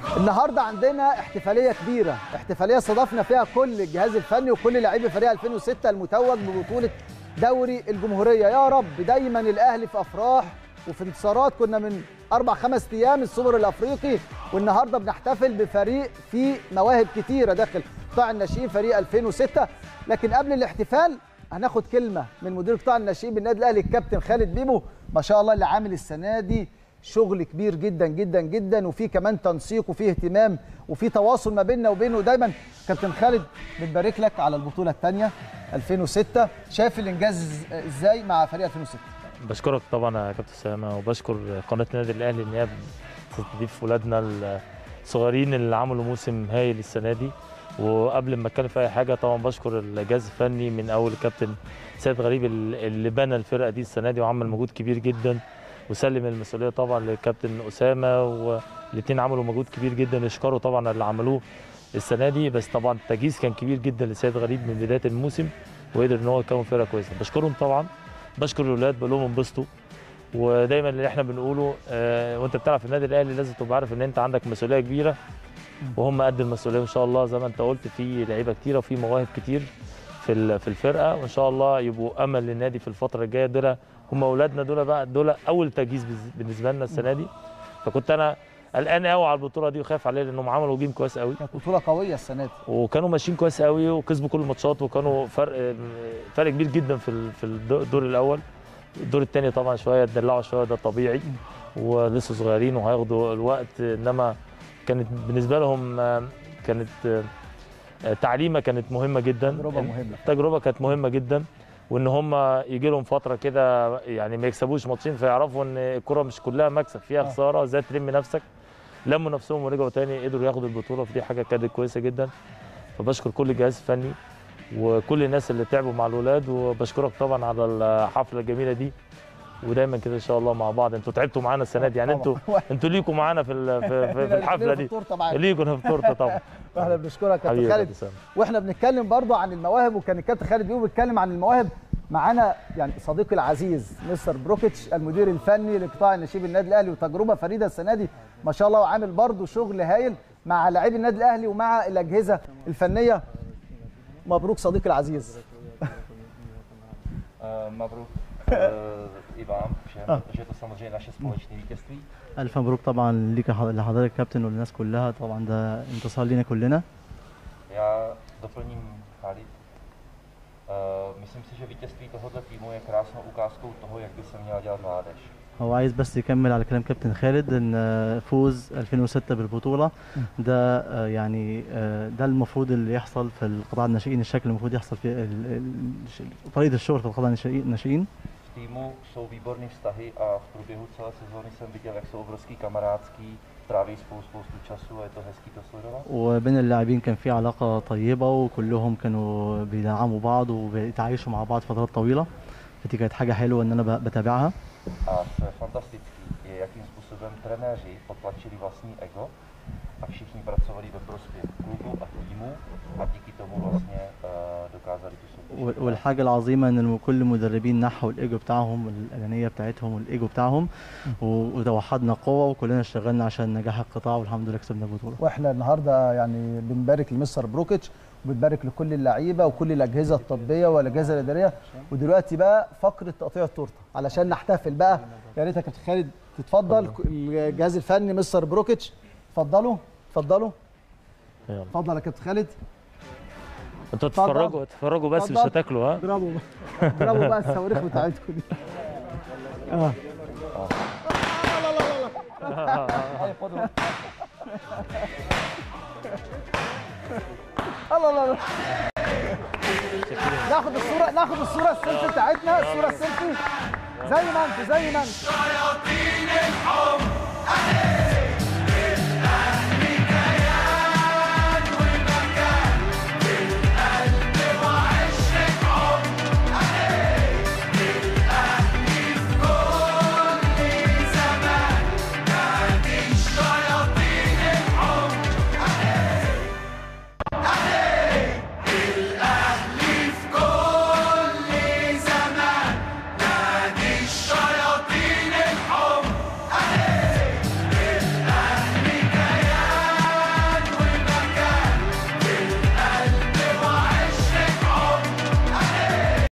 النهارده عندنا احتفاليه كبيره احتفاليه استضفنا فيها كل الجهاز الفني وكل لاعبي فريق 2006 المتوج ببطوله دوري الجمهوريه يا رب دايما الاهلي في افراح وفي انتصارات كنا من اربع خمس ايام السوبر الافريقي والنهارده بنحتفل بفريق فيه مواهب كتيره داخل قطاع الناشئين فريق 2006 لكن قبل الاحتفال هناخد كلمه من مدير قطاع الناشئين بالنادي الاهلي الكابتن خالد بيبو ما شاء الله اللي عامل السنه دي شغل كبير جدا جدا جدا وفي كمان تنسيق وفي اهتمام وفي تواصل ما بيننا وبينه دايما كابتن خالد بنبارك لك على البطوله الثانيه 2006 شايف الانجاز ازاي مع فريق 2006 بشكرك طبعا يا كابتن اسامه وبشكر قناه النادي الاهلي ان هي بتستضيف ولادنا الصغيرين اللي عملوا موسم هايل السنه دي وقبل ما اتكلم في اي حاجه طبعا بشكر الجهاز الفني من اول الكابتن سيد غريب اللي بنى الفرقه دي السنه دي وعمل مجهود كبير جدا وسلم المسؤوليه طبعا للكابتن اسامه والاثنين عملوا مجهود كبير جدا يشكروا طبعا اللي عملوه السنه دي بس طبعا التجهيز كان كبير جدا لسيد غريب من بدايه الموسم وقدر ان هو يكون فرقه كويسه بشكرهم طبعا بشكر الاولاد بقول لهم انبسطوا ودايما اللي احنا بنقوله آه وانت بتلعب في النادي الاهلي لازم تبقى عارف ان انت عندك مسؤوليه كبيره وهم قد المسؤوليه ان شاء الله زي ما انت قلت في لعيبه كتيره وفي مواهب كتير في في الفرقه وان شاء الله يبقوا امل للنادي في الفتره الجايه دول هم اولادنا دول بقى دول اول تجهيز بالنسبه لنا السنه دي فكنت انا قلقان قوي على البطوله دي وخايف عليها لانهم عملوا جيم كويس قوي كانت بطوله قويه السنه دي وكانوا ماشيين كويس قوي وكسبوا كل الماتشات وكانوا فرق فرق كبير جدا في في الدور الاول الدور الثاني طبعا شويه اتدلعوا شويه ده طبيعي ولسه صغيرين وهياخدوا الوقت انما كانت بالنسبه لهم كانت تعليمه كانت مهمه جدا تجربه مهمه تجربه كانت مهمه جدا وان هم يجي لهم فتره كده يعني ما يكسبوش ماتشين فيعرفوا ان الكره مش كلها مكسب فيها خساره ازاي تلم نفسك لموا نفسهم ورجعوا تاني قدروا ياخدوا البطوله فدي حاجه كانت كويسه جدا فبشكر كل الجهاز الفني وكل الناس اللي تعبوا مع الاولاد وبشكرك طبعا على الحفله الجميله دي ودايما كده ان شاء الله مع بعض انتوا تعبتوا معانا السنه دي يعني انتوا انتوا ليكوا معانا في في, في الحفله دي ليكوا في التورته طبعا واحنا بنشكرك يا كابتن خالد واحنا بنتكلم برضو عن المواهب وكان الكابتن خالد بيقول بيتكلم عن المواهب معانا يعني صديقي العزيز مستر بروكيتش المدير الفني لقطاع النشيب النادي الاهلي وتجربه فريده السنه دي ما شاء الله وعامل برضو شغل هايل مع لاعبي النادي الاهلي ومع الاجهزه الفنيه مبروك صديقي العزيز مبروك i vám všem, protože je to samozřejmě naše společné vítězství. ألف مبروك طبعا ليك لحضرتك كابتن وللناس كلها طبعا ده انتصار لينا كلنا Já doplním Khalid. Uh, myslím si, že vítězství tohoto týmu je krásnou ukázkou toho, jak by se měla dělat mládež. هو عايز بس يكمل على كلام كابتن خالد ان فوز 2006 بالبطوله ده يعني ده المفروض اللي يحصل في القطاع الناشئين الشكل المفروض يحصل في طريقه الشغل في القطاع الناشئين V týmu jsou výborné vztahy a v průběhu celé sezóny jsem viděl, jak jsou obrovský kamarádský, tráví spolu spoustu času a je to hezký to sledovat. وبين اللاعبين كان في علاقه طيبه وكلهم كانوا بيدعموا بعض وبيتعايشوا مع بعض فترات طويله فدي كانت حاجه حلوه ان انا بتابعها A co je fantastický, je, jakým způsobem trenéři potlačili vlastní ego a všichni pracovali ve prospěch klubu a týmu a díky tomu vlastně uh, dokázali tu soutěž. والحاجه العظيمه ان كل المدربين نحوا الايجو بتاعهم الانانيه بتاعتهم والايجو بتاعهم وتوحدنا قوه وكلنا اشتغلنا عشان نجاح القطاع والحمد لله كسبنا البطوله. واحنا النهارده يعني بنبارك لمستر بروكيتش وبنبارك لكل اللعيبه وكل الاجهزه الطبيه والاجهزه الاداريه ودلوقتي بقى فقره تقطيع التورته علشان نحتفل بقى يا ريت يا كابتن خالد تتفضل الجهاز الفني مستر بروكيتش اتفضلوا اتفضلوا اتفضل يا كابتن خالد انتوا تتفرجوا تتفرجوا بس مش هتاكلوا ها اضربوا اضربوا بقى الصواريخ بتاعتكم دي اه لا لا لا الله الله ناخد الصوره ناخد الصوره السيلفي بتاعتنا الصوره السيلفي زي ما انتوا زي ما انتوا